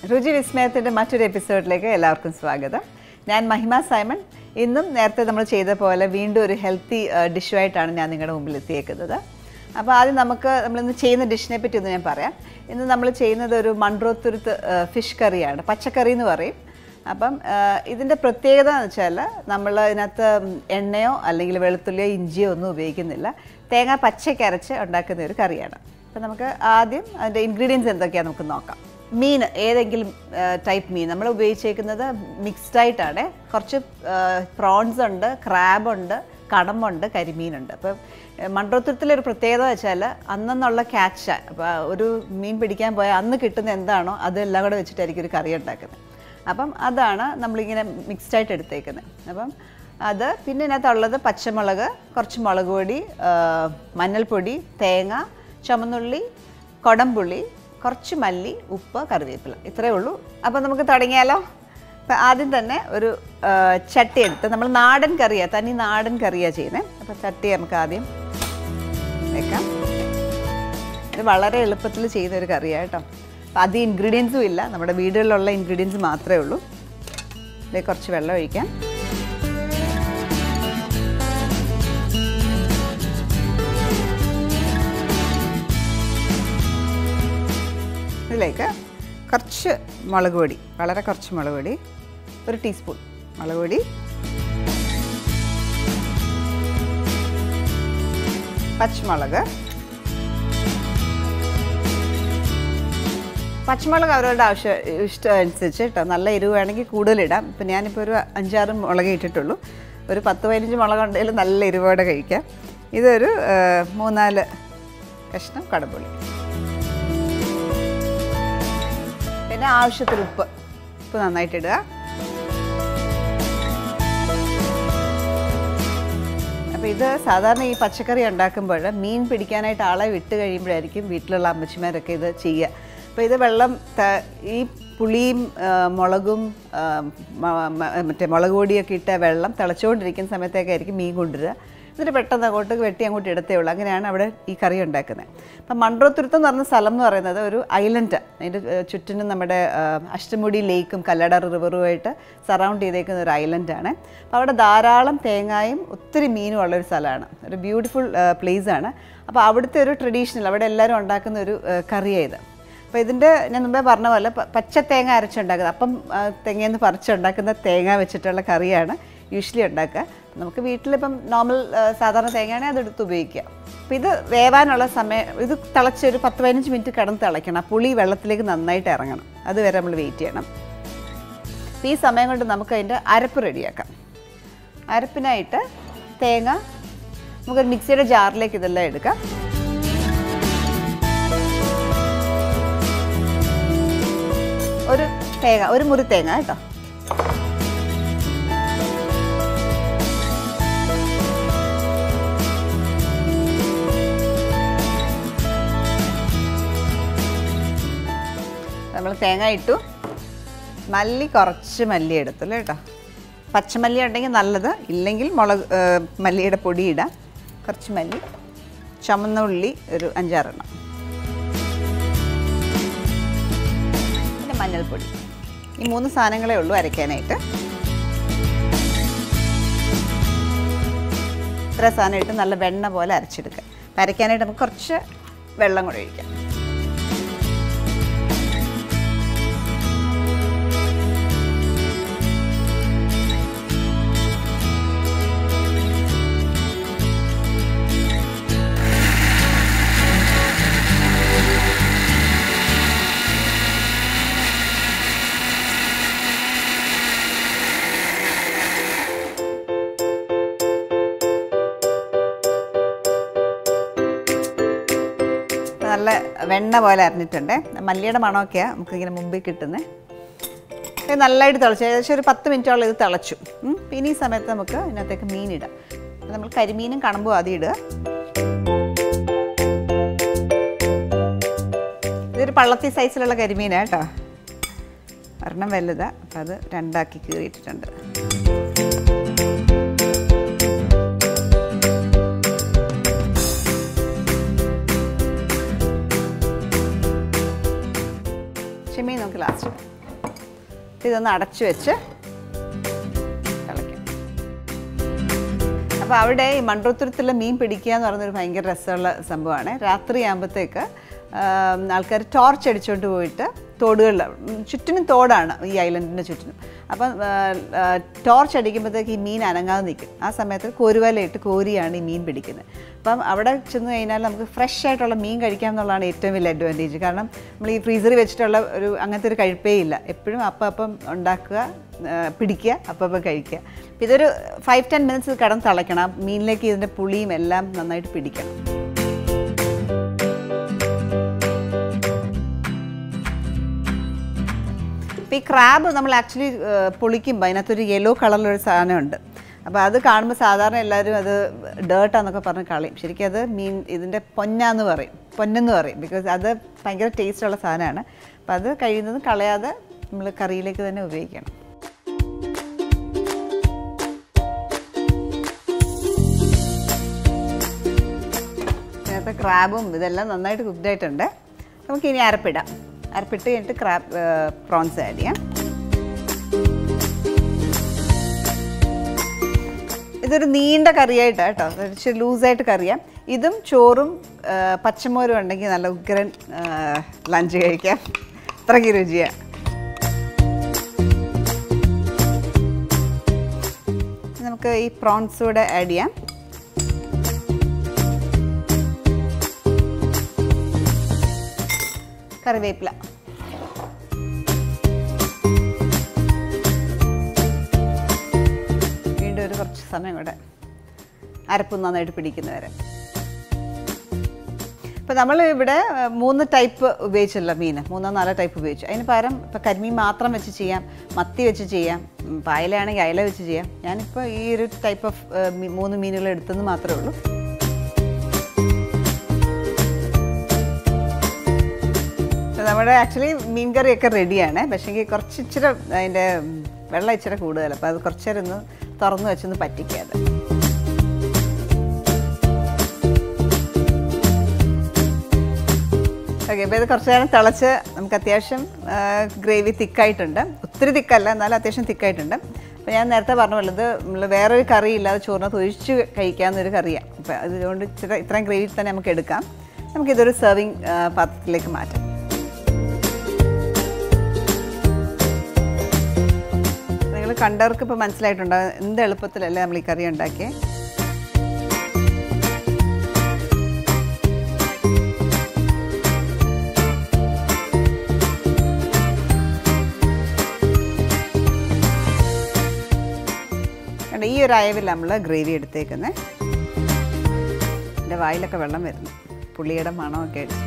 രുചി വിസ്മയത്തിൻ്റെ മറ്റൊരു എപ്പിസോഡിലേക്ക് എല്ലാവർക്കും സ്വാഗതം ഞാൻ മഹിമ സൈമൺ ഇന്നും നേരത്തെ നമ്മൾ ചെയ്ത പോലെ വീണ്ടും ഒരു ഹെൽത്തി ഡിഷുമായിട്ടാണ് ഞാൻ നിങ്ങളുടെ മുമ്പിൽ എത്തിയേക്കുന്നത് അപ്പോൾ ആദ്യം നമുക്ക് നമ്മളിന്ന് ചെയ്യുന്ന ഡിഷിനെ പറ്റി ഒന്ന് ഞാൻ പറയാം ഇന്ന് നമ്മൾ ചെയ്യുന്നത് ഒരു മൺട്രോത്തുരുത്ത് ഫിഷ് കറിയാണ് പച്ചക്കറി എന്ന് പറയും അപ്പം ഇതിൻ്റെ പ്രത്യേകത എന്ന് വെച്ചാൽ നമ്മൾ ഇതിനകത്ത് എണ്ണയോ അല്ലെങ്കിൽ വെളുത്തുള്ളിയോ ഇഞ്ചിയോ ഒന്നും ഉപയോഗിക്കുന്നില്ല തേങ്ങ പച്ചയ്ക്ക് അരച്ച് ഉണ്ടാക്കുന്ന ഒരു കറിയാണ് അപ്പം നമുക്ക് ആദ്യം അതിൻ്റെ ഇൻഗ്രീഡിയൻസ് എന്തൊക്കെയാണെന്ന് നമുക്ക് നോക്കാം മീൻ ഏതെങ്കിലും ടൈപ്പ് മീൻ നമ്മൾ ഉപയോഗിച്ചേക്കുന്നത് മിക്സ്ഡ് ആയിട്ടാണ് കുറച്ച് പ്രോൺസ് ഉണ്ട് ക്രാബ് ഉണ്ട് കടമ്പുണ്ട് കരിമീനുണ്ട് അപ്പം മൺട്രോത്തുരത്തിലെ ഒരു പ്രത്യേകത വെച്ചാൽ അന്നെന്നുള്ള ക്യാച്ച് അപ്പോൾ ഒരു മീൻ പിടിക്കാൻ പോയാൽ അന്ന് കിട്ടുന്ന എന്താണോ അതെല്ലാം കൂടെ വെച്ചിട്ടായിരിക്കും ഒരു കറി ഉണ്ടാക്കുന്നത് അപ്പം അതാണ് നമ്മളിങ്ങനെ മിക്സ്ഡ് ആയിട്ട് എടുത്തേക്കുന്നത് അപ്പം അത് പിന്നെ ഇതിനകത്തുള്ളത് പച്ചമുളക് കുറച്ച് മുളക് പൊടി മഞ്ഞൾപ്പൊടി തേങ്ങ ചുമന്നുള്ളി കൊടംപുള്ളി കുറച്ച് മല്ലി ഉപ്പ് കറിവേപ്പില ഇത്രയേ ഉള്ളൂ അപ്പോൾ നമുക്ക് തുടങ്ങിയാലോ അപ്പം ആദ്യം തന്നെ ഒരു ചട്ടി എടുത്ത് നമ്മൾ നാടൻ കറിയാണ് തനി നാടൻ കറിയാണ് ചെയ്യുന്നത് അപ്പോൾ ചട്ടി നമുക്ക് ആദ്യം വെക്കാം ഇത് വളരെ എളുപ്പത്തിൽ ചെയ്യുന്ന ഒരു കറിയാണ് കേട്ടോ അപ്പം അധികം ഇൻഗ്രീഡിയൻസും ഇല്ല നമ്മുടെ വീടുകളിലുള്ള ഇൻഗ്രീഡിയൻസ് മാത്രമേ ഉള്ളൂ ഇതിലേക്ക് കുറച്ച് വെള്ളം ഒഴിക്കാം ഇതിലേക്ക് കുറച്ച് മുളക് പൊടി വളരെ കുറച്ച് മുളക് പൊടി ഒരു ടീസ്പൂൺ മുളക് പൊടി പച്ചമുളക് പച്ചമുളക് അവരവരുടെ ആവശ്യം ഇഷ്ടം അനുസരിച്ച് കേട്ടോ നല്ല എരിവ് വേണമെങ്കിൽ കൂടുതലിടാം ഇപ്പം ഞാനിപ്പോൾ ഒരു അഞ്ചാറ് മുളക് ഇട്ടിട്ടുള്ളൂ ഒരു പത്ത് പതിനഞ്ച് മുളക് ഉണ്ടെങ്കിൽ നല്ല എരിവോടെ കഴിക്കാം ഇതൊരു മൂന്നാല് കഷ്ണം കടമ്പുളി പിന്നെ ആവശ്യത്തിന് ഉപ്പ് ഉപ്പ് നന്നായിട്ട് ഇടുക അപ്പോൾ ഇത് സാധാരണ ഈ പച്ചക്കറി ഉണ്ടാക്കുമ്പോൾ മീൻ പിടിക്കാനായിട്ട് ആളെ വിട്ട് കഴിയുമ്പോഴായിരിക്കും വീട്ടിലുള്ള അമ്മച്ചിമാരൊക്കെ ഇത് ചെയ്യുക അപ്പോൾ ഇത് വെള്ളം ഈ പുളിയും മുളകും മറ്റേ മുളക് പൊടിയൊക്കെ ഇട്ട വെള്ളം തിളച്ചുകൊണ്ടിരിക്കുന്ന സമയത്തേക്കായിരിക്കും മീൻ കൊണ്ടുവരിക എന്നിട്ട് പെട്ടെന്ന് അങ്ങോട്ട് വെട്ടി അങ്ങോട്ട് ഇടത്തേ ഉള്ളൂ അങ്ങനെയാണ് അവിടെ ഈ കറി ഉണ്ടാക്കുന്നത് അപ്പം മൺട്രോത്തുരുത്തം എന്ന് പറഞ്ഞ സ്ഥലം എന്ന് പറയുന്നത് ഒരു ഐലൻഡ് അതിൻ്റെ ചുറ്റിനും നമ്മുടെ അഷ്ടമുടി ലേക്കും കല്ലട റിവറുമായിട്ട് സറൗണ്ട് ചെയ്തേക്കുന്ന ഒരു ഐലൻഡാണ് അപ്പോൾ അവിടെ ധാരാളം തേങ്ങായും ഒത്തിരി മീനും ഉള്ളൊരു സ്ഥലമാണ് ഒരു ബ്യൂട്ടിഫുൾ പ്ലേസ് ആണ് അപ്പോൾ അവിടുത്തെ ഒരു ട്രഡീഷണൽ അവിടെ എല്ലാവരും ഉണ്ടാക്കുന്ന ഒരു കറിയായത് അപ്പോൾ ഇതിൻ്റെ ഞാൻ മുമ്പേ പറഞ്ഞ പോലെ പച്ച തേങ്ങ അരച്ചുണ്ടാക്കുന്നത് അപ്പം തെങ്ങയെന്ന് പറിച്ചുണ്ടാക്കുന്ന തേങ്ങ വെച്ചിട്ടുള്ള കറിയാണ് യൂഷ്വലി ഉണ്ടാക്കുക നമുക്ക് വീട്ടിലിപ്പം നോർമൽ സാധാരണ തേങ്ങയാണെങ്കിൽ അതെടുത്ത് ഉപയോഗിക്കുക അപ്പോൾ ഇത് വേവാനുള്ള സമയം ഇത് തിളച്ച് ഒരു പത്ത് പതിനഞ്ച് മിനിറ്റ് കിടന്ന് തിളയ്ക്കണം ആ പുളി വെള്ളത്തിലേക്ക് നന്നായിട്ട് ഇറങ്ങണം അതുവരെ നമ്മൾ വെയിറ്റ് ചെയ്യണം അപ്പോൾ ഈ സമയം കൊണ്ട് നമുക്ക് അതിൻ്റെ അരപ്പ് റെഡിയാക്കാം അരപ്പിനായിട്ട് തേങ്ങ നമുക്ക് മിക്സിയുടെ ജാറിലേക്ക് ഇതെല്ലാം എടുക്കാം ഒരു തേങ്ങ ഒരു മുറി തേങ്ങ കേട്ടോ നമ്മൾ തേങ്ങ ഇട്ടു മല്ലി കുറച്ച് മല്ലി എടുത്തുള്ളൂ കേട്ടോ പച്ചമല്ലി ഉണ്ടെങ്കിൽ നല്ലത് ഇല്ലെങ്കിൽ മുളക് മല്ലിയുടെ പൊടി ഇടാം കുറച്ച് മല്ലി ചുമന്ന ഉള്ളി ഒരു അഞ്ചാറെണ്ണം പിന്നെ മഞ്ഞൾപ്പൊടി ഈ മൂന്ന് സാധനങ്ങളേ ഉള്ളൂ അരയ്ക്കാനായിട്ട് ഇത്ര സാധനം ഇട്ട് നല്ല വെണ്ണ പോലെ അരച്ചെടുക്കുക അരയ്ക്കാനായിട്ട് നമുക്ക് കുറച്ച് വെള്ളം കൂടെ ഒഴിക്കാം നല്ല വെണ്ണ പോലെ അരിഞ്ഞിട്ടുണ്ട് മല്ലിയുടെ മണമൊക്കെയാണ് നമുക്കിങ്ങനെ മുമ്പിൽ കിട്ടുന്നത് ഇത് നല്ലതായിട്ട് തിളച്ചു ഏകദേശം ഒരു പത്ത് മിനിറ്റോളം ഇത് തിളച്ചു പിന്നെ ഈ സമയത്ത് നമുക്ക് ഇതിനകത്തേക്ക് മീനിടാം നമ്മൾ കരിമീനും കണമ്പും ആദ്യം ഇടുക ഇതൊരു പള്ളത്തി സൈസിലുള്ള കരിമീനാണ് കേട്ടോ ഒരെണ്ണം വലുതാണ് അപ്പം അത് രണ്ടാക്കി കീറിയിട്ടിട്ടുണ്ട് ചെമ്മീൻ നമുക്ക് ലാസ്റ്റ് ഇതൊന്ന് അടച്ചു വെച്ച് തിളയ്ക്കാം അപ്പോൾ അവിടെ ഈ മൺട്രോത്തുരത്തുള്ള മീൻ പിടിക്കുക എന്ന് പറയുന്നൊരു ഭയങ്കര രസമുള്ള സംഭവമാണ് രാത്രി ആകുമ്പോഴത്തേക്ക് ആൾക്കാർ ടോർച്ച് അടിച്ചുകൊണ്ട് പോയിട്ട് തോടുകളിൽ ഉം, ചുറ്റിനും തോടാണ് ഈ ഐലൻഡിൻ്റെ ചുറ്റിനും അപ്പം ടോർച്ച് അടിക്കുമ്പോഴത്തേക്ക് ഈ മീൻ അനങ്ങാതെ നിൽക്കും ആ സമയത്ത് കോരുവലയിട്ട് കോരിയാണ് ഈ മീൻ പിടിക്കുന്നത് അപ്പം അവിടെ ചെന്ന് കഴിഞ്ഞാൽ നമുക്ക് ഫ്രഷ് ആയിട്ടുള്ള മീൻ കഴിക്കാം എന്നുള്ളതാണ് ഏറ്റവും വലിയ അഡ്വാൻറ്റേജ് കാരണം നമ്മൾ ഈ ഫ്രീസറിൽ വെച്ചിട്ടുള്ള ഒരു അങ്ങനത്തെ ഒരു കഴിപ്പേ ഇല്ല എപ്പോഴും അപ്പം അപ്പം ഉണ്ടാക്കുക ആ, പിടിക്കുക അപ്പം അപ്പം കഴിക്കുക അപ്പം ഇതൊരു ഫൈവ് ടെൻ മിനിറ്റ്സ് കിടന്ന് തിളയ്ക്കണം മീനിലേക്ക് ഇതിൻ്റെ പുളിയും എല്ലാം നന്നായിട്ട് പിടിക്കണം അപ്പോൾ ഈ ക്രാബ് നമ്മൾ ആക്ച്വലി പൊളിക്കുമ്പോൾ അതിനകത്തൊരു യെല്ലോ കളറിലൊരു സാധനമുണ്ട് അപ്പോൾ അത് കാണുമ്പോൾ സാധാരണ എല്ലാവരും അത് ഡേർട്ടാന്നൊക്കെ പറഞ്ഞ് കളയും ശരിക്കും അത് മീൻ ഇതിൻ്റെ പൊന്നാന്ന് പറയും പൊന്നെന്ന് പറയും ബിക്കോസ് അത് ഭയങ്കര ടേസ്റ്റുള്ള സാധനമാണ് അപ്പോൾ അത് കഴിയുന്നതും കളയാതെ നമ്മൾ കറിയിലേക്ക് തന്നെ ഉപയോഗിക്കണം നേരത്തെ ക്രാബും ഇതെല്ലാം നന്നായിട്ട് കുക്ക്ഡ് ആയിട്ടുണ്ട് നമുക്ക് ഇനി അരപ്പിടാം അരപ്പിട്ട് കഴിഞ്ഞിട്ട് ക്രാബ് പ്രോൺസ് ആഡ് ചെയ്യാം ഇതൊരു നീണ്ട കറിയായിട്ടാണ് കേട്ടോ ഇത് ഇച്ചിരി ലൂസായിട്ട് കറിയാം ഇതും ചോറും ആ, പച്ചമോരും ഉണ്ടെങ്കിൽ നല്ല ഉഗ്രൻ ലഞ്ച് കഴിക്കാം അത്രയ്ക്ക് രുചിയാണ് നമുക്ക് ഈ പ്രോൺസ് കൂടെ ആഡ് ചെയ്യാം കറിവേപ്പില വീണ്ടും ഒരു കുറച്ച് സമയം കൂടെ അരപ്പ് നന്നായിട്ട് പിടിക്കുന്നവരെ ഇപ്പോൾ നമ്മൾ ഇവിടെ ഏഹ്, മൂന്ന് ടൈപ്പ് ഉപയോഗിച്ചല്ലോ മീൻ മൂന്നോ നാലോ ടൈപ്പ് ഉപയോഗിച്ചു അതിന് പകരം ഇപ്പോൾ കരിമീൻ മാത്രം വെച്ച് ചെയ്യാം മത്തി വെച്ച് ചെയ്യാം ഉം, പായലയാണെങ്കിൽ അയല വെച്ച് ചെയ്യാം ഞാനിപ്പോൾ ഈ ഒരു ടൈപ്പ് ഓഫ് മൂന്ന് മീനുകൾ എടുത്തെന്ന് മാത്രമേ ഉള്ളൂ ഇപ്പൊ നമ്മുടെ ആക്ച്വലി മീൻ കറിയൊക്കെ റെഡിയാണ് പക്ഷേങ്കിൽ കുറച്ച് ഇച്ചിരി അതിൻ്റെ ഉം, വെള്ളം ഇച്ചിരി കൂടുതൽ അപ്പോൾ അത് കുറച്ച് നേരം ഒന്ന് തുറന്ന് വെച്ചൊന്ന് പറ്റിക്കാതെ ഓക്കെ അപ്പോൾ ഇത് കുറച്ച് നേരം തിളച്ച് നമുക്ക് അത്യാവശ്യം ഗ്രേവി തിക്കായിട്ടുണ്ട് ഒത്തിരി തിക്കല്ല എന്നാലും അത്യാവശ്യം തിക്കായിട്ടുണ്ട് അപ്പോൾ ഞാൻ നേരത്തെ പറഞ്ഞ ഇത് നമ്മൾ വേറൊരു കറി ഇല്ലാതെ ചോറിനകത്ത് ഒഴിച്ച് കഴിക്കാവുന്നൊരു കറിയാണ് അപ്പോൾ അതുകൊണ്ട് ഇച്ചിരി ഇത്രയും ഗ്രേവി തന്നെ നമുക്ക് എടുക്കാം നമുക്കിതൊരു സെർവിങ് പാത്രത്തിലേക്ക് മാറ്റാം നിങ്ങൾ കണ്ടവർക്ക് ഇപ്പോൾ മനസ്സിലായിട്ടുണ്ടാവും എന്ത് എളുപ്പത്തിലല്ലേ നമ്മൾ ഈ കറി ഉണ്ടാക്കിയേ കണ്ട ഈ ഒരു അയവിൽ നമ്മൾ ഗ്രേവി എടുത്തേക്കുന്നത് എൻ്റെ വായിലൊക്കെ വെള്ളം വരുന്നു പുളിയുടെ മണമൊക്കെ അടിച്ച്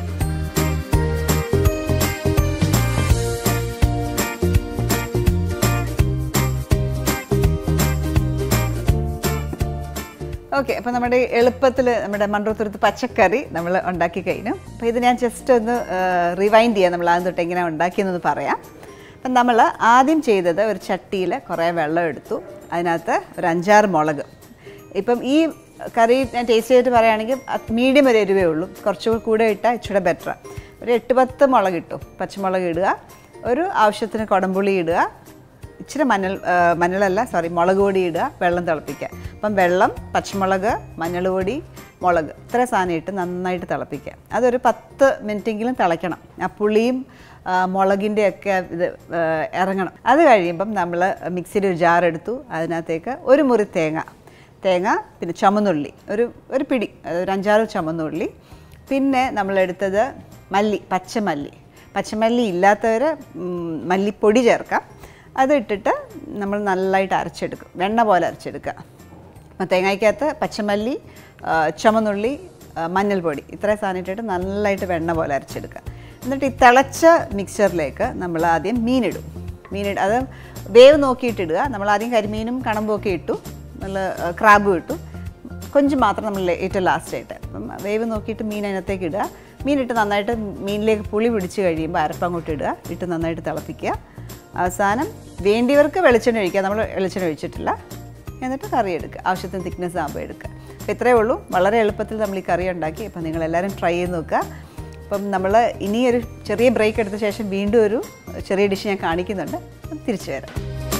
ഓക്കെ അപ്പോൾ നമ്മുടെ എളുപ്പത്തിൽ നമ്മുടെ മൺട്രോത്തുരുത്ത് പച്ചക്കറി നമ്മൾ ഉണ്ടാക്കി കഴിഞ്ഞു അപ്പോൾ ഇത് ഞാൻ ജസ്റ്റ് ഒന്ന് റിവൈൻഡ് ചെയ്യാം നമ്മൾ ആദ്യം തൊട്ട് എങ്ങനെയാണ് ഉണ്ടാക്കിയെന്നൊന്ന് പറയാം അപ്പം നമ്മൾ ആദ്യം ചെയ്തത് ഒരു ചട്ടിയിൽ കുറേ വെള്ളം എടുത്തു അതിനകത്ത് ഒരു അഞ്ചാറ് മുളക് ഇപ്പം ഈ കറി ഞാൻ ടേസ്റ്റ് ചെയ്തിട്ട് പറയുകയാണെങ്കിൽ മീഡിയം ഒരു എരിവേ ഉള്ളൂ കുറച്ചുകൂടി കൂടെ ഇട്ടാൽ ഇച്ചിരി ബെറ്റർ ഒരു എട്ട് പത്ത് മുളക് ഇട്ടു പച്ചമുളക് ഇടുക ഒരു ആവശ്യത്തിന് കുടംപുളി ഇടുക ഇച്ചിരി മഞ്ഞൾ ആ, മഞ്ഞളല്ല സോറി മുളക് പൊടി ഇടുക വെള്ളം തിളപ്പിക്കുക അപ്പം വെള്ളം പച്ചമുളക് മഞ്ഞൾ പൊടി മുളക് ഇത്ര സാധനം ഇട്ട് നന്നായിട്ട് തിളപ്പിക്കുക അതൊരു പത്ത് മിനിറ്റെങ്കിലും തിളയ്ക്കണം ആ പുളിയും ആ, മുളകിൻ്റെ ഒക്കെ ഇത് ആ, ഇറങ്ങണം അത് കഴിയുമ്പം നമ്മൾ മിക്സിയിൽ ഒരു ജാർ എടുത്തു അതിനകത്തേക്ക് ഒരു മുറി തേങ്ങ തേങ്ങ പിന്നെ ചുമന്നുള്ളി ഒരു ഒരു പിടി അത് ഒരു അഞ്ചാറ് ചുമന്നുള്ളി പിന്നെ നമ്മളെടുത്തത് മല്ലി പച്ചമല്ലി പച്ചമല്ലി ഇല്ലാത്തവർ മല്ലിപ്പൊടി ചേർക്കാം അതിട്ടിട്ട് നമ്മൾ നല്ലതായിട്ട് അരച്ചെടുക്കും വെണ്ണ പോലെ അരച്ചെടുക്കുക അപ്പം തേങ്ങയ്ക്കകത്ത് പച്ചമല്ലി ആ, ചുമന്നുള്ളി ആ, മഞ്ഞൾപ്പൊടി ഇത്രയും സാധനം ഇട്ടിട്ട് നല്ലതായിട്ട് വെണ്ണ പോലെ അരച്ചെടുക്കുക എന്നിട്ട് ഈ തിളച്ച മിക്സറിലേക്ക് നമ്മൾ ആദ്യം മീനിടും മീനിട അത് വേവ് നോക്കിയിട്ടിടുക നമ്മൾ ആദ്യം കരിമീനും കണമ്പും ഒക്കെ ഇട്ടു നല്ല ക്രാബും ഇട്ടു കൊഞ്ച് മാത്രം നമ്മൾ ഏറ്റവും ലാസ്റ്റായിട്ട് അപ്പം വേവ് നോക്കിയിട്ട് മീൻ അതിനകത്തേക്ക് ഇടുക മീനിട്ട് നന്നായിട്ട് മീനിലേക്ക് പുളി പിടിച്ച് കഴിയുമ്പോൾ അരപ്പ് അങ്ങോട്ട് ഇടുക ഇട്ട് നന്നായിട്ട് തിളപ്പിക്കുക അവസാനം വേണ്ടിയവർക്ക് വെളിച്ചെണ്ണ ഒഴിക്കുക നമ്മൾ വെളിച്ചെണ്ണ ഒഴിച്ചിട്ടില്ല എന്നിട്ട് കറി എടുക്കുക ആവശ്യത്തിന് തിക്നെസ് ആകുമ്പോൾ എടുക്കുക അപ്പോൾ ഇത്രയേ ഉള്ളൂ വളരെ എളുപ്പത്തിൽ നമ്മൾ ഈ കറി ഉണ്ടാക്കി അപ്പോൾ നിങ്ങളെല്ലാവരും ട്രൈ ചെയ്ത് നോക്കുക അപ്പം നമ്മൾ ഇനി ഒരു ചെറിയ ബ്രേക്ക് എടുത്ത ശേഷം വീണ്ടും ഒരു ചെറിയ ഡിഷ് ഞാൻ കാണിക്കുന്നുണ്ട് അപ്പം തിരിച്ചു വരാം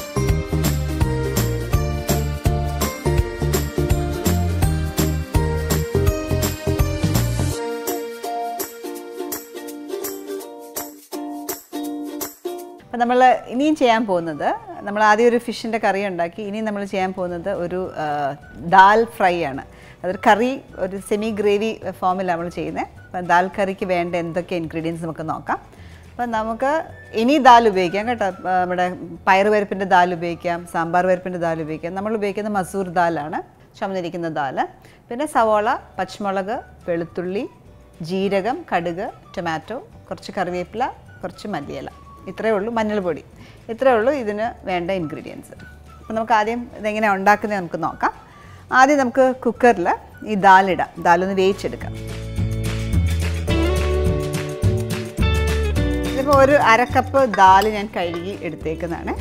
അപ്പം നമ്മൾ ഇനിയും ചെയ്യാൻ പോകുന്നത് നമ്മൾ ആദ്യം ഒരു ഫിഷിൻ്റെ കറി ഉണ്ടാക്കി ഇനി നമ്മൾ ചെയ്യാൻ പോകുന്നത് ഒരു ആ, ദാൽ ഫ്രൈ ആണ് അതൊരു കറി ഒരു സെമി ഗ്രേവി ഫോമിലാണ് നമ്മൾ ചെയ്യുന്നത് അപ്പം ദാൽ കറിക്ക് വേണ്ട എന്തൊക്കെ ഇൻഗ്രീഡിയൻസ് നമുക്ക് നോക്കാം അപ്പം നമുക്ക് ഇനി ദാൽ ഉപയോഗിക്കാം കേട്ടോ ആ, നമ്മുടെ പയറുപരിപ്പിൻ്റെ ദാൽ ഉപയോഗിക്കാം സാമ്പാർ പരിപ്പിൻ്റെ ദാൽ ഉപയോഗിക്കാം നമ്മൾ ഉപയോഗിക്കുന്ന മസൂർ ദാലാണ് ചുമന്നിരിക്കുന്ന ദാല് പിന്നെ സവോള പച്ചമുളക് വെളുത്തുള്ളി ജീരകം കടുക് ടൊമാറ്റോ കുറച്ച് കറിവേപ്പില കുറച്ച് മല്ലിയില ഇത്രയേ ഉള്ളൂ മഞ്ഞൾപ്പൊടി ഇത്രയേ ഉള്ളൂ ഇതിന് വേണ്ട ഇൻഗ്രീഡിയൻസ് അപ്പോൾ നമുക്ക് ആദ്യം ഇതെങ്ങനെയാണ് ഉണ്ടാക്കുന്നത് നമുക്ക് നോക്കാം ആദ്യം നമുക്ക് കുക്കറിൽ ഈ ദാലിടാം ദാലൊന്ന് വേവിച്ചെടുക്കാം ഇതിപ്പോൾ ഒരു അര കപ്പ് ദാല് ഞാൻ കഴുകി എടുത്തേക്കുന്നതാണ്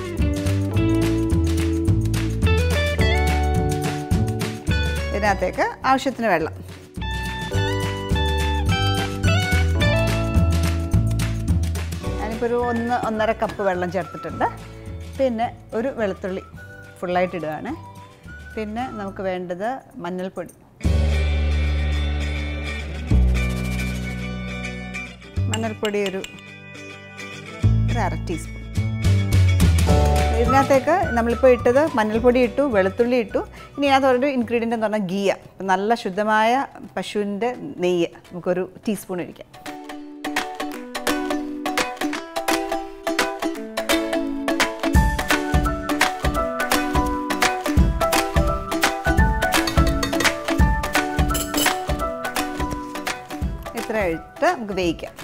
ഇതിനകത്തേക്ക് ആവശ്യത്തിന് വെള്ളം ഞാനിപ്പോൾ ഒരു ഒന്ന് ഒന്നര കപ്പ് വെള്ളം ചേർത്തിട്ടുണ്ട് പിന്നെ ഒരു വെളുത്തുള്ളി ഫുള്ളായിട്ട് ഇടുകയാണ് പിന്നെ നമുക്ക് വേണ്ടത് മഞ്ഞൾപ്പൊടി മഞ്ഞൾപ്പൊടി ഒരു ഒരു അര ടീസ്പൂൺ ഇതിനകത്തേക്ക് നമ്മളിപ്പോൾ ഇട്ടത് മഞ്ഞൾപ്പൊടി ഇട്ടു വെളുത്തുള്ളി ഇട്ടു ഇനി ഇതിനകത്ത് ഒരു ഇൻഗ്രീഡിയൻ്റ് എന്ന് പറഞ്ഞാൽ ഗീയ നല്ല ശുദ്ധമായ പശുവിൻ്റെ നെയ്യ് നമുക്കൊരു ടീസ്പൂൺ ഒഴിക്കാം ഇത്ര ഇട്ട് നമുക്ക് വേവിക്കാം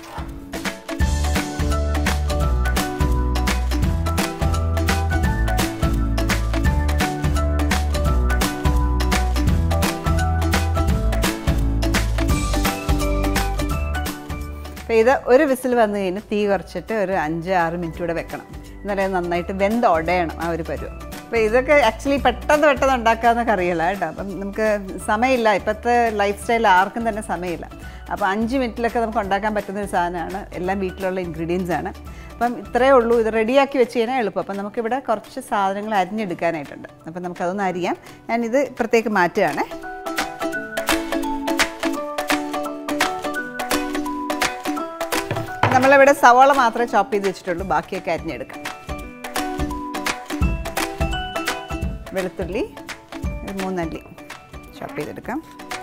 അപ്പോൾ ഇത് ഒരു വിസിൽ വന്നു കഴിഞ്ഞ് തീ കുറച്ചിട്ട് ഒരു അഞ്ച് ആറ് മിനിറ്റ് കൂടെ വെക്കണം എന്നാലേ അത് നന്നായിട്ട് വെന്ത് ഉടയണം ആ ഒരു പരുവം അപ്പോൾ ഇതൊക്കെ ആക്ച്വലി പെട്ടെന്ന് പെട്ടെന്ന് ഉണ്ടാക്കാമെന്നൊക്കെ അറിയില്ല കേട്ടോ അപ്പം നമുക്ക് സമയമില്ല ഇപ്പോഴത്തെ ലൈഫ് സ്റ്റൈൽ ആർക്കും തന്നെ സമയമില്ല അപ്പോൾ അഞ്ച് മിനിറ്റിലൊക്കെ നമുക്ക് ഉണ്ടാക്കാൻ പറ്റുന്ന ഒരു സാധനമാണ് എല്ലാം വീട്ടിലുള്ള ഇൻഗ്രീഡിയൻസ് ആണ് അപ്പം ഇത്രയേ ഉള്ളൂ ഇത് റെഡിയാക്കി വെച്ച് കഴിഞ്ഞാൽ എളുപ്പം അപ്പം നമുക്കിവിടെ കുറച്ച് സാധനങ്ങൾ അരിഞ്ഞെടുക്കാനായിട്ടുണ്ട് അപ്പം നമുക്കതൊന്ന് അരിയാം ഞാനിത് ഇപ്പുറത്തേക്ക് മാറ്റുകയാണേ നമ്മളിവിടെ സവാള മാത്രമേ ചോപ്പ് ചെയ്ത് വെച്ചിട്ടുള്ളൂ ബാക്കിയൊക്കെ അരിഞ്ഞെടുക്കാം വെളുത്തുള്ളി ഒരു മൂന്നല്ലി ചോപ്പ് ചെയ്തെടുക്കാം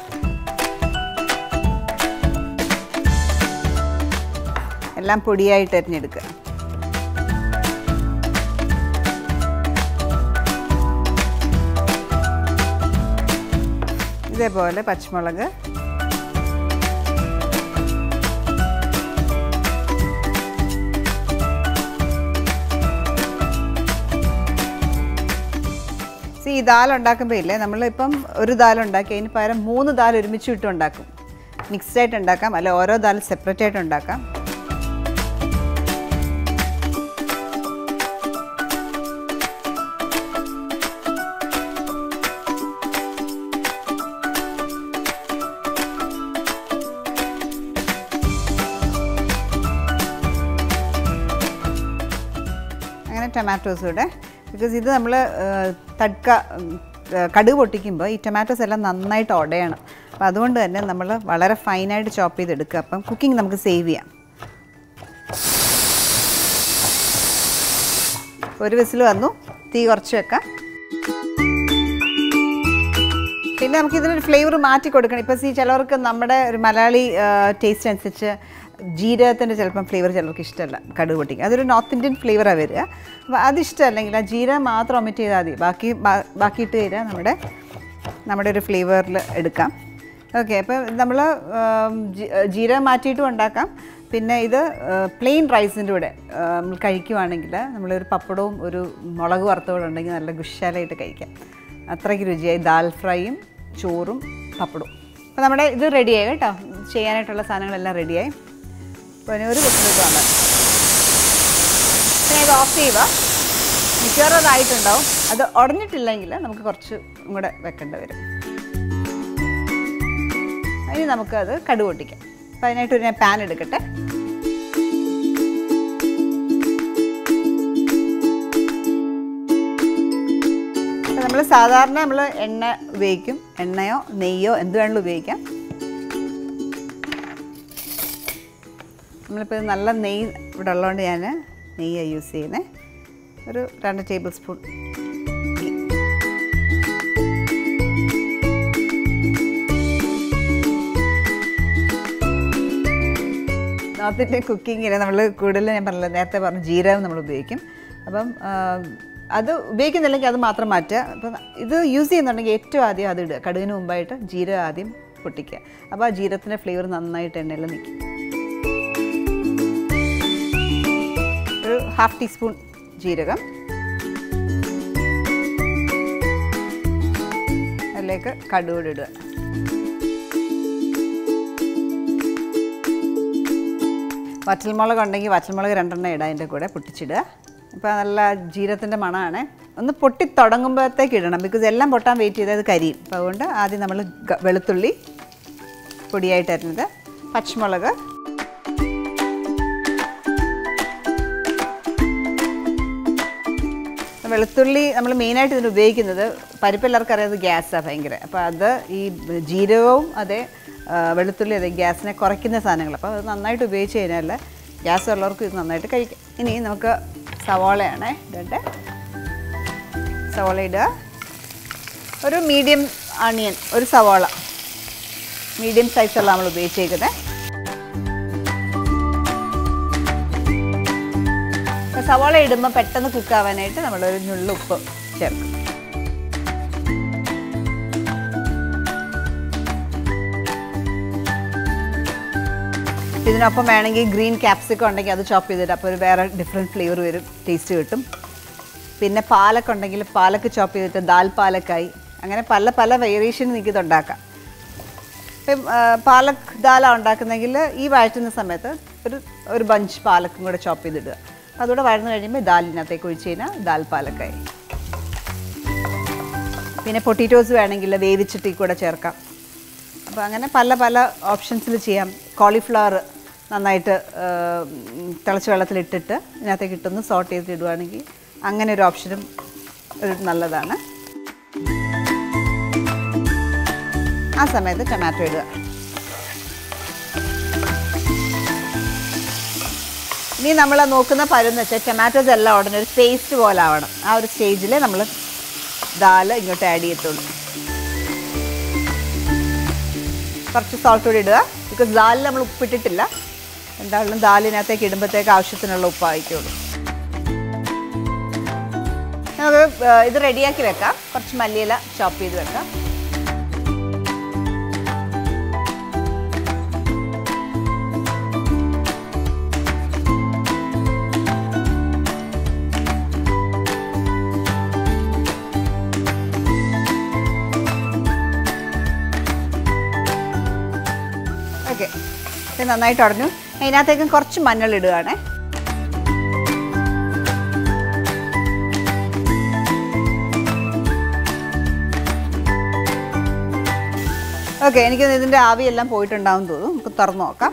എല്ലാം പൊടിയായിട്ട് അരിഞ്ഞെടുക്കുക ഇതേപോലെ പച്ചമുളക് സി ഈ ദാൽ ഉണ്ടാക്കുമ്പോൾ ഇല്ലേ നമ്മളിപ്പം ഒരു ദാൽ ഉണ്ടാക്കി അതിന് പകരം മൂന്ന് ദാൽ ഒരുമിച്ച് ഇട്ട് ഉണ്ടാക്കും മിക്സ്ഡ് ആയിട്ട് ഉണ്ടാക്കാം അല്ല ഓരോ ദാൽ സെപ്പറേറ്റ് ആയിട്ട് ഉണ്ടാക്കാം അങ്ങനെ ടൊമാറ്റോസ് കൂടെ ബിക്കോസ് ഇത് നമ്മൾ തടുക്ക ഉം, ഏ, കടുക് പൊട്ടിക്കുമ്പോൾ ഈ ടൊമാറ്റോസ് എല്ലാം നന്നായിട്ട് ഉടയണം അപ്പോൾ അതുകൊണ്ട് തന്നെ നമ്മൾ വളരെ ഫൈനായിട്ട് ചോപ്പ് ചെയ്തെടുക്കുക അപ്പം കുക്കിംഗ് നമുക്ക് സേവ് ചെയ്യാം ഒരു വിസിൽ വന്നു തീ കുറച്ച് വെക്കാം പിന്നെ നമുക്ക് ഇതിനൊരു ഫ്ലേവർ മാറ്റി കൊടുക്കണം ഇപ്പോൾ സി ചിലവർക്ക് നമ്മുടെ ഒരു മലയാളി ടേസ്റ്റ് അനുസരിച്ച് ജീരകത്തിൻ്റെ ചിലപ്പം ഫ്ലേവർ ചിലർക്ക് ഇഷ്ടമല്ല കടുക് പൊട്ടിക്കുക അതൊരു നോർത്ത് ഇന്ത്യൻ ഫ്ലേവറാണ് വരിക അപ്പോൾ അതിഷ്ടമല്ലെങ്കിൽ ആ ജീരകം മാത്രം ഒമിറ്റ് ചെയ്താൽ മതി ബാക്കി ബാ- ബാക്കി ഇട്ട് തരിക നമ്മുടെ നമ്മുടെ ഒരു ഫ്ലേവറിൽ എടുക്കാം ഓക്കെ അപ്പോൾ നമ്മൾ ജീരകം മാറ്റിയിട്ടും ഉണ്ടാക്കാം പിന്നെ ഇത് പ്ലെയിൻ റൈസിൻ്റെ കൂടെ ആ, നമ്മൾ കഴിക്കുവാണെങ്കിൽ നമ്മളൊരു പപ്പടവും ഒരു മുളക് വറുത്തോടെ ഉണ്ടെങ്കിൽ നല്ല ഗുശാലായിട്ട് കഴിക്കാം അത്രയ്ക്ക് രുചിയായി ദാൽ ഫ്രൈയും ചോറും പപ്പടവും അപ്പോൾ നമ്മുടെ ഇത് റെഡിയായി കേട്ടോ ചെയ്യാനായിട്ടുള്ള സാധനങ്ങളെല്ലാം റെഡിയായി അപ്പോൾ ഇനി ഒരു വിസിലേക്ക് വന്നാൽ പിന്നെ ഇത് ഓഫ് ചെയ്യുക മിക്കവാറും അതായിട്ടുണ്ടാവും അത് ഉടഞ്ഞിട്ടില്ലെങ്കിൽ നമുക്ക് കുറച്ച് കൂടെ വെക്കേണ്ടി വരും ഇനി നമുക്കത് കടുക് പൊട്ടിക്കാം അപ്പോൾ അതിനായിട്ട് ഞാൻ പാൻ എടുക്കട്ടെ നമ്മൾ സാധാരണ നമ്മൾ എണ്ണ ഉപയോഗിക്കും എണ്ണയോ നെയ്യോ എന്ത് വേണമെങ്കിലും ഉപയോഗിക്കാം നമ്മളിപ്പോൾ ഇത് നല്ല നെയ്യ് ഇവിടെ ഉള്ളതുകൊണ്ട് ഞാൻ നെയ്യ് യൂസ് ചെയ്യുന്നത് ഒരു രണ്ട് ടേബിൾ സ്പൂൺ നോർത്ത് ഇന്ത്യൻ കുക്കിങ്ങിന് നമ്മൾ കൂടുതൽ ഞാൻ പറഞ്ഞില്ല നേരത്തെ പറഞ്ഞു ജീരകം നമ്മൾ ഉപയോഗിക്കും അപ്പം ആ, അത് ഉപയോഗിക്കുന്നില്ലെങ്കിൽ അത് മാത്രം മാറ്റുക അപ്പം ഇത് യൂസ് ചെയ്യുന്നുണ്ടെങ്കിൽ ഏറ്റവും ആദ്യം അത് ഇടുക കടുകിന് മുമ്പായിട്ട് ജീരകം ആദ്യം പൊട്ടിക്കുക അപ്പോൾ ആ ജീരകത്തിൻ്റെ ഫ്ലേവർ നന്നായിട്ട് എണ്ണയിൽ നിൽക്കും ഒരു ഹാഫ് ടീസ്പൂൺ ജീരകം അതിലേക്ക് കടുകൂടി ഇടുക വറ്റൽമുളക് ഉണ്ടെങ്കിൽ വറ്റൽമുളക് രണ്ടെണ്ണം ഇടുക അതിൻ്റെ കൂടെ പൊട്ടിച്ചിടുക ഇപ്പോൾ നല്ല ജീരത്തിൻ്റെ മണമാണ് ഒന്ന് പൊട്ടി തുടങ്ങുമ്പോഴത്തേക്ക് ഇടണം ബിക്കോസ് എല്ലാം പൊട്ടാൻ വെയിറ്റ് ചെയ്താൽ അത് കരിയും അപ്പോൾ അതുകൊണ്ട് ആദ്യം നമ്മൾ ഗ- വെളുത്തുള്ളി പൊടിയായിട്ട് അരിഞ്ഞത് പച്ചമുളക് വെളുത്തുള്ളി നമ്മൾ മെയിനായിട്ട് ഇതിന് ഉപയോഗിക്കുന്നത് പരിപ്പ് എല്ലാവർക്കും അറിയാം അത് ഗ്യാസാണ് ഭയങ്കര അപ്പോൾ അത് ഈ ജീരകവും അതെ ആ, വെളുത്തുള്ളി അതെ ഗ്യാസിനെ കുറയ്ക്കുന്ന സാധനങ്ങൾ അപ്പോൾ അത് നന്നായിട്ട് ഉപയോഗിച്ച് കഴിഞ്ഞാൽ ഗ്യാസ് ഉള്ളവർക്ക് ഇത് നന്നായിട്ട് കഴിക്കാം ഇനി നമുക്ക് സവാളയാണ് ഇടട്ടെ സവാള ഇടുക ഒരു മീഡിയം ആണിയൻ ഒരു സവാള മീഡിയം സൈസുള്ള നമ്മൾ ഉപയോഗിച്ചേക്കുന്നത് അപ്പോൾ സവാള ഇടുമ്പോൾ പെട്ടെന്ന് കുക്കാവാനായിട്ട് നമ്മളൊരു ഞുള്ളു ഉപ്പ് ചേർക്കും ഇതിനൊപ്പം വേണമെങ്കിൽ ഗ്രീൻ ക്യാപ്സിക്കം ഉണ്ടെങ്കിൽ അത് ചോപ്പ് ചെയ്തിട്ട് അപ്പോൾ ഒരു വേറെ ഡിഫറെൻറ്റ് ഫ്ലേവർ വരും ടേസ്റ്റ് കിട്ടും പിന്നെ പാലക്ക് ഉണ്ടെങ്കിൽ പാലക്ക് ചോപ്പ് ചെയ്തിട്ട് ദാൽ പാലക്കായി അങ്ങനെ പല പല വേരിയേഷൻ നിങ്ങൾക്ക് ഇത് ഉണ്ടാക്കാം ഇപ്പം ആ, പാലക് ദാല ഉണ്ടാക്കുന്നെങ്കിൽ ഈ വഴറ്റുന്ന സമയത്ത് ഒരു ഒരു ബഞ്ച് പാലക്കും കൂടെ ചോപ്പ് ചെയ്തിടുക അതുകൂടെ വഴന്നു കഴിയുമ്പോൾ ദാലിനകത്തേക്ക് ഒഴിച്ച് കഴിഞ്ഞാൽ ദാൽ പാലക്കായി പിന്നെ പൊട്ടിറ്റോസ് വേണമെങ്കിൽ വേവിച്ചിട്ട് ഈ കൂടെ ചേർക്കാം അപ്പോൾ അങ്ങനെ പല പല ഓപ്ഷൻസിൽ ചെയ്യാം കോളിഫ്ലവർ നന്നായിട്ട് ആ, ഉം, തിളച്ച വെള്ളത്തിലിട്ടിട്ട് ഇതിനകത്തേക്ക് ഇട്ടൊന്ന് സോട്ട് ചെയ്തിട്ട് ഇടുവാണെങ്കിൽ അങ്ങനെ ഒരു ഓപ്ഷനും ഒരു നല്ലതാണ് ആ സമയത്ത് ടൊമാറ്റോ ഇടുക ഇനി നമ്മൾ നോക്കുന്ന പരുന്ന് വെച്ചാൽ ടൊമാറ്റോസ് എല്ലാം ഉടനെ ഒരു പേസ്റ്റ് പോലെ ആവണം ആ ഒരു സ്റ്റേജിൽ നമ്മൾ ദാൽ ഇങ്ങോട്ട് ആഡ് ചെയ്യത്തുള്ളൂ കുറച്ച് സോൾട്ട് കൂടി ഇടുക ബിക്കോസ് ദാലിൽ നമ്മൾ ഉപ്പിട്ടിട്ടില്ല എന്തായാലും ദാലിനകത്തേക്ക് ഇടുമ്പോഴത്തേക്ക് ആവശ്യത്തിനുള്ള ഉപ്പായിക്കോളൂ നമുക്ക് ആ, ഇത് റെഡിയാക്കി വെക്കാം കുറച്ച് മല്ലിയില ചോപ്പ് ചെയ്ത് വെക്കാം ഓക്കെ ഇത് നന്നായിട്ട് ഉടഞ്ഞു അതിനകത്തേക്കും കുറച്ച് മഞ്ഞൾ ഇടുകയാണേ ഓക്കെ എനിക്ക് ഇതിൻ്റെ ആവിയെല്ലാം പോയിട്ടുണ്ടാവും തോന്നുന്നു നമുക്ക് തുറന്നു നോക്കാം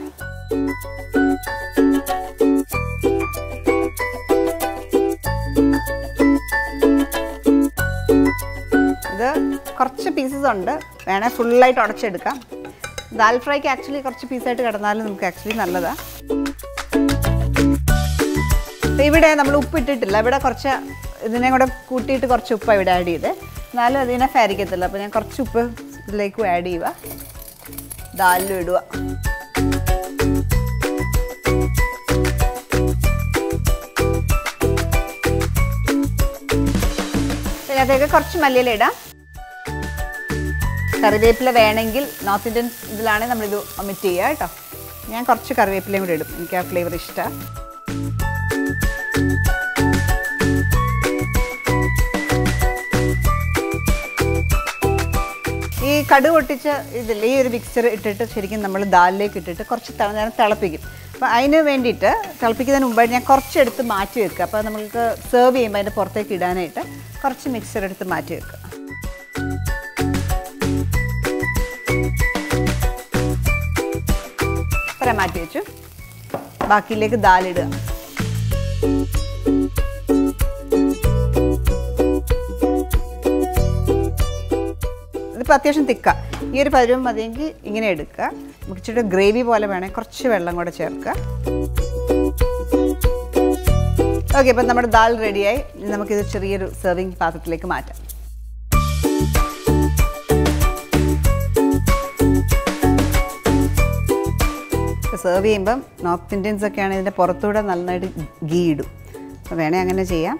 ഇത് കുറച്ച് പീസസ് ഉണ്ട് വേണേൽ ഫുള്ളായിട്ട് ഉടച്ചെടുക്കാം ദാൽ ഫ്രൈക്ക് ആക്ച്വലി കുറച്ച് പീസായിട്ട് കിടന്നാലും നമുക്ക് ആക്ച്വലി നല്ലതാണ് ഇവിടെ നമ്മൾ ഉപ്പ് ഇട്ടിട്ടില്ല ഇവിടെ കുറച്ച് ഇതിനെ കൂടെ കൂട്ടിയിട്ട് കുറച്ച് ഉപ്പ് ഇവിടെ ആഡ് ചെയ്തേ എന്നാലും അതിനെ ഫാരിക്കത്തില്ല അപ്പോൾ ഞാൻ കുറച്ച് ഉപ്പ് ഇതിലേക്ക് ആഡ് ചെയ്യുക ദാലിലും ഇടുക ഇതിനകത്തേക്ക് കുറച്ച് മല്ലിയില ഇടാം കറിവേപ്പില വേണമെങ്കിൽ നോർത്ത് ഇന്ത്യൻ ഇതിലാണെങ്കിൽ നമ്മളിത് ഒമിറ്റ് ചെയ്യുക കേട്ടോ ഞാൻ കുറച്ച് കറിവേപ്പിലയും കൂടി ഇടും എനിക്ക് ആ ഫ്ലേവർ ഇഷ്ടമാണ് ഈ കടു പൊട്ടിച്ച ഇതിൽ ഈ ഒരു മിക്സ്ചർ ഇട്ടിട്ട് ശരിക്കും നമ്മൾ ദാലിലേക്ക് ഇട്ടിട്ട് കുറച്ച് ത- നേരം തിളപ്പിക്കും അപ്പോൾ അതിന് വേണ്ടിയിട്ട് തിളപ്പിക്കുന്നതിന് മുമ്പായിട്ട് ഞാൻ കുറച്ചെടുത്ത് മാറ്റി വെക്കുക അപ്പോൾ നമുക്ക് സെർവ് ചെയ്യുമ്പോൾ അതിൻ്റെ പുറത്തേക്ക് ഇടാനായിട്ട് കുറച്ച് മിക്സ്ചർ എടുത്ത് മാറ്റി വെക്കുക ഇത്ര മാറ്റി വെച്ചു ബാക്കിയിലേക്ക് ദാലിടുക ഇതിപ്പോൾ അത്യാവശ്യം തിക്ക ഈ ഒരു പരുവം മതിയെങ്കിൽ ഇങ്ങനെ എടുക്കുക നമുക്ക് ഇച്ചിരി ഗ്രേവി പോലെ വേണമെങ്കിൽ കുറച്ച് വെള്ളം കൂടെ ചേർക്കുക ഓക്കെ ഇപ്പം നമ്മുടെ ദാൽ റെഡിയായി ഇനി നമുക്കിത് ചെറിയൊരു സെർവിങ് പാത്രത്തിലേക്ക് മാറ്റാം സെർവ് ചെയ്യുമ്പം നോർത്ത് ഇന്ത്യൻസ് ഒക്കെ ആണെങ്കിൽ ഇതിൻ്റെ പുറത്തൂടെ നന്നായിട്ട് ഗീ ഇടും അപ്പോൾ വേണേൽ അങ്ങനെ ചെയ്യാം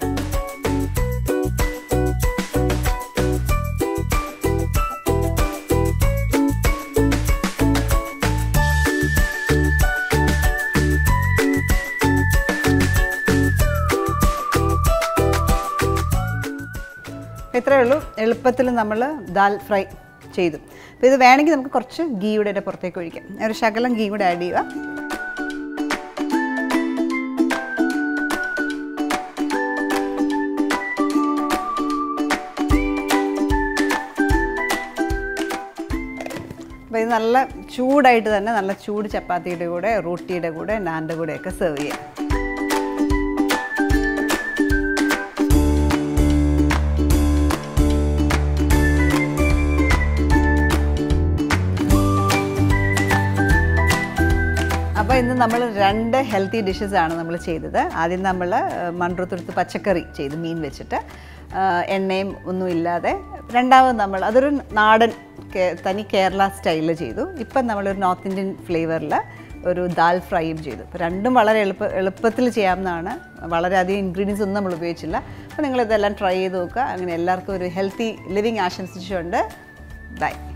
ഇത്രയേ ഉള്ളൂ എളുപ്പത്തിൽ നമ്മൾ ദാൽ ഫ്രൈ ചെയ്തു അപ്പോൾ ഇത് വേണമെങ്കിൽ നമുക്ക് കുറച്ച് ഗീയുടെ ഇതിൻ്റെ പുറത്തേക്ക് ഒഴിക്കാം ഞാൻ ഒരു ശകലം ഗീ കൂടെ ആഡ് ചെയ്യുക അപ്പോൾ ഇത് നല്ല ചൂടായിട്ട് തന്നെ നല്ല ചൂട് ചപ്പാത്തിയുടെ കൂടെ റൊട്ടിയുടെ കൂടെ നാൻ്റെ കൂടെയൊക്കെ സെർവ് ചെയ്യാം അപ്പോൾ ഇന്ന് നമ്മൾ രണ്ട് ഹെൽത്തി ഡിഷസ് ആണ് നമ്മൾ ചെയ്തത് ആദ്യം നമ്മൾ മൺട്രത്തുരുത്ത് പച്ചക്കറി ചെയ്ത് മീൻ വെച്ചിട്ട് ആ, എണ്ണയും ഒന്നും ഇല്ലാതെ രണ്ടാമത് നമ്മൾ അതൊരു നാടൻ കേ- തനി കേരള സ്റ്റൈലിൽ ചെയ്തു ഇപ്പം നമ്മളൊരു നോർത്ത് ഇന്ത്യൻ ഫ്ലേവറിൽ ഒരു ദാൽ ഫ്രൈയും ചെയ്തു അപ്പോൾ രണ്ടും വളരെ എളുപ്പ എളുപ്പത്തിൽ ചെയ്യാവുന്നതാണ് വളരെയധികം ഇൻഗ്രീഡിയൻസ് ഒന്നും നമ്മൾ ഉപയോഗിച്ചില്ല അപ്പോൾ നിങ്ങളിതെല്ലാം ട്രൈ ചെയ്ത് നോക്കുക അങ്ങനെ എല്ലാവർക്കും ഒരു ഹെൽത്തി ലിവിങ് ആശംസിച്ചുകൊണ്ട് ബൈ